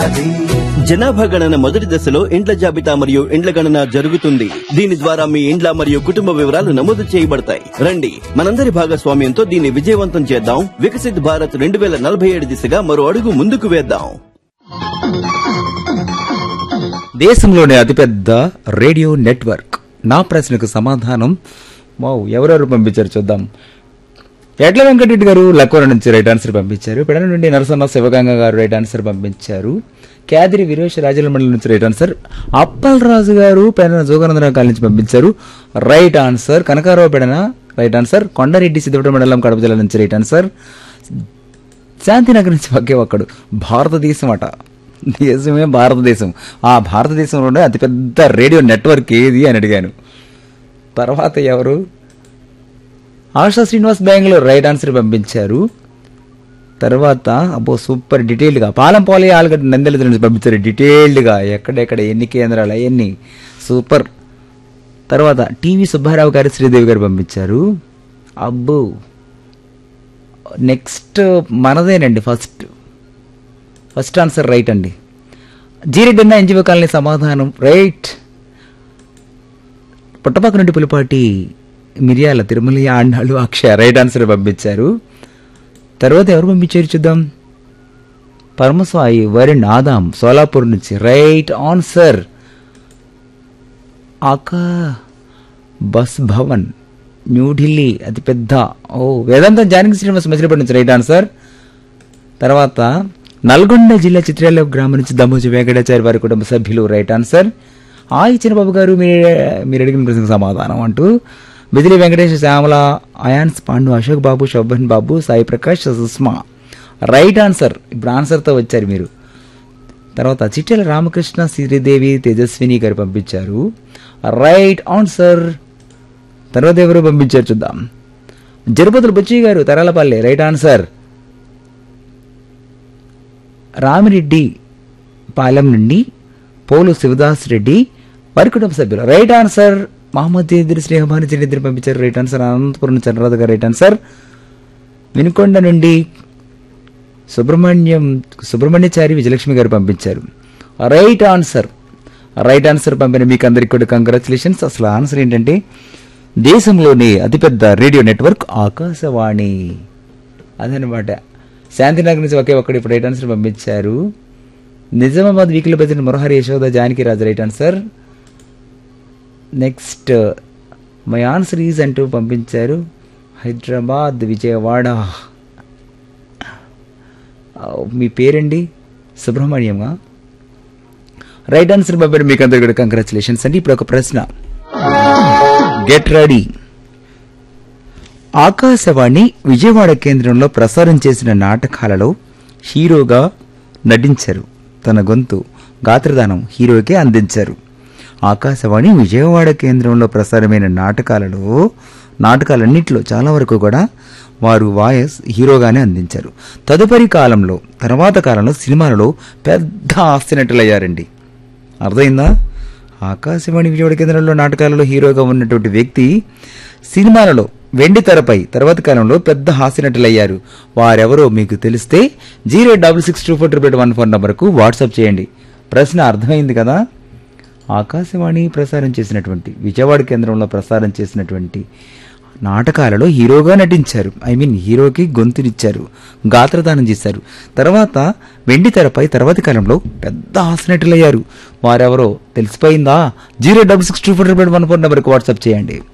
ఉన్నది జనాభా గణన మొదటి దశలో ఇండ్ల జాబితా మరియు ఇండ్ల గణన జరుగుతుంది దీని ద్వారా మీ ఇండ్ల మరియు కుటుంబ వివరాలు నమోదు చేయబడతాయి రండి మనందరి భాగస్వామ్యంతో దీన్ని విజయవంతం చేద్దాం వికసిత్ భారత్ రెండు వేల నలభై ఏడు దిశగా మరో అడుగు ముందుకు వేద్దాం దేశంలోనే అతిపెద్ద రేడియో నెట్వర్క్ నా ప్రశ్నకు సమాధానం వావ్ ఎవరెవరు పంపించారు చూద్దాం ఎడ్ల వెంకటరెడ్డి గారు లక్వర నుంచి రైట్ ఆన్సర్ పంపించారు పెడన నుండి నరసన్న శివగంగ గారు రైట్ ఆన్సర్ పంపించారు క్యాదిరి వీరేష్ రాజల మండలి నుంచి రైట్ ఆన్సర్ అప్పల్ రాజు గారు పెడన జోగానందరావు కాలనీ నుంచి పంపించారు right answer Kanakarao Pedana right answer Kondareddy సిద్ధపట మండలం కడప జిల్లా నుంచి రైట్ ఆన్సర్ శాంతినగర్ నుంచి ఒకే ఒక్కడు భారతదేశం అట దేశమే భారతదేశం ఆ భారతదేశంలోనే అతిపెద్ద రేడియో నెట్వర్క్ ఏది అని అడిగాను తర్వాత ఎవరు ఆశా శ్రీనివాస్ బెంగళూరు రైట్ ఆన్సర్ పంపించారు తర్వాత అబ్బో సూపర్ డీటెయిల్డ్గా పాలంపాలి ఆలుగడ్డ నందెల నుంచి పంపించారు డీటెయిల్డ్గా ఎక్కడెక్కడ ఎన్ని కేంద్రాలు అవన్నీ సూపర్ తర్వాత టీవీ సుబ్బారావు గారు శ్రీదేవి గారు పంపించారు అబ్బో నెక్స్ట్ మనదేనండి ఫస్ట్ ఫస్ట్ ఆన్సర్ రైట్ అండి జీరెడ్డన్న ఎన్జిఓ కాలనీ సమాధానం రైట్ పుట్టపక్క నుండి పులిపాటి మిరియాల తిరుమలయ్య ఆండాలు అక్షయ రైట్ ఆన్సర్ పంపించారు తర్వాత ఎవరు పంపించారు చూద్దాం పరమస్వాయి వరుణ్ ఆదాం సోలాపూర్ నుంచి రైట్ ఆన్సర్ ఆకా బస్ భవన్ న్యూఢిల్లీ అతిపెద్ద ఓ వేదాంతం జానకి శ్రీనివాస్ మచిలీపట్నం నుంచి రైట్ ఆన్సర్ తర్వాత నల్గొండ జిల్లా చిత్రాల గ్రామం నుంచి దమ్మోజి వెంకటాచారి వారి కుటుంబ సభ్యులు రైట్ ఆన్సర్ ఆ ఇచ్చిన బాబు గారు మీరు మీరు అడిగిన ప్రశ్నకు సమాధానం అంటూ బిజిలి వెంకటేష్ శ్యామల అయాన్స్ పాండు అశోక్ బాబు శోభన్ బాబు సాయి ప్రకాష్ సుష్మా రైట్ ఆన్సర్ ఇప్పుడు ఆన్సర్తో వచ్చారు మీరు తర్వాత చిట్టెల రామకృష్ణ శ్రీదేవి తేజస్విని గారు పంపించారు రైట్ ఆన్సర్ తర్వాత ఎవరు పంపించారు చూద్దాం జరుపతులు బుచ్చి గారు తరాలపల్లి రైట్ ఆన్సర్ రామిరెడ్డి పాలెం నుండి పోలు శివదాస్ రెడ్డి వారి కుటుంబ సభ్యులు రైట్ ఆన్సర్ మహమ్మద్ జయద్రి స్నేహభాని చరిత్ర పంపించారు రైట్ ఆన్సర్ అనంతపురం చంద్రరాధ గారు రైట్ ఆన్సర్ వినుకొండ నుండి సుబ్రహ్మణ్యం సుబ్రహ్మణ్యచారి విజయలక్ష్మి గారు పంపించారు రైట్ ఆన్సర్ రైట్ ఆన్సర్ పంపిన మీకు అందరికి కూడా కంగ్రాచులేషన్స్ అసలు ఆన్సర్ ఏంటంటే దేశంలోనే అతిపెద్ద రేడియో నెట్వర్క్ ఆకాశవాణి అదనమాట శాంతినగర్ నుంచి ఒకే ఒక్కడు ఇప్పుడు రైట్ ఆన్సర్ పంపించారు Nizamabad weekly present Murahari Yashoda Janaki Raju right answer next my answer is అంటూ పంపించారు హైదరాబాద్ విజయవాడ ఆ, మీ పేరండి సుబ్రహ్మణ్యంగా రైట్ ఆన్సర్ పంపారు మీకు అందరు కూడా కంగ్రాచులేషన్స్ అండి ఇప్పుడు ఒక ప్రశ్న గెట్ రెడీ ఆకాశవాణి విజయవాడ కేంద్రంలో ప్రసారం చేసిన నాటకాలలో హీరోగా నటించారు తన గొంతు గాత్రదానం హీరోకే అందించారు ఆకాశవాణి విజయవాడ కేంద్రంలో ప్రసారమైన నాటకాలలో నాటకాలన్నింటిలో చాలా వరకు కూడా వారు వాయస్ హీరోగానే అందించారు తదుపరి కాలంలో తర్వాత కాలంలో సినిమాలలో పెద్ద ఆస్తి నటులయ్యారండి అర్థమైందా ఆకాశవాణి విజయవాడ కేంద్రంలో నాటకాలలో హీరోగా ఉన్నటువంటి వ్యక్తి సినిమాలలో వెండి తెరపై తర్వాత కాలంలో పెద్ద హాస్యనటులయ్యారు వారెవరో మీకు తెలిస్తే zero double six two four triple one phone నంబర్కు వాట్సాప్ చేయండి ప్రశ్న అర్థమైంది కదా ఆకాశవాణి ప్రసారం చేసినటువంటి విజయవాడ కేంద్రంలో ప్రసారం చేసినటువంటి నాటకాలలో హీరోగా నటించారు ఐ మీన్ హీరోకి గొంతునిచ్చారు గాత్రదానం చేశారు తర్వాత వెండి తెరపై తర్వాతి కాలంలో పెద్ద హాస్యనటులయ్యారు వారెవరో తెలిసిపోయిందా zero double six two four one four నెంబర్కి వాట్సాప్ చేయండి